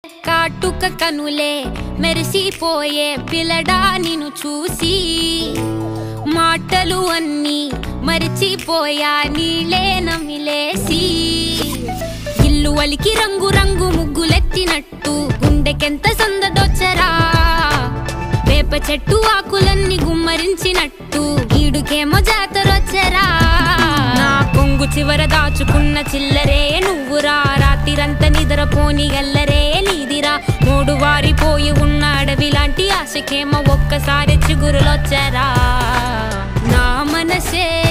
కాటుక కనులే మెరిసిపోయే పిల్లడా నిన్ను చూసి మాటలు అన్నీ మరిచిపోయా నీళ్ళే నమిలేసి ఇల్లు వలికి రంగు రంగు ముగ్గులెత్తినట్టు గుండెకెంత సందదొచ్చరా వేప చెట్టు ఆకులన్నీ గుమ్మరించినట్టు ఈడుకేమో జాతరొచ్చరా నా కొంగు చివర దాచుకున్న చిల్లరే నువ్వురా రాత్రిరంతా నిద్రపోని గల్లరే నీదిరా మూడు వారిపోయి ఉన్న అడవి లాంటి ఆశకేమో ఒక్కసారి చిగురులొచ్చరా నా మనసే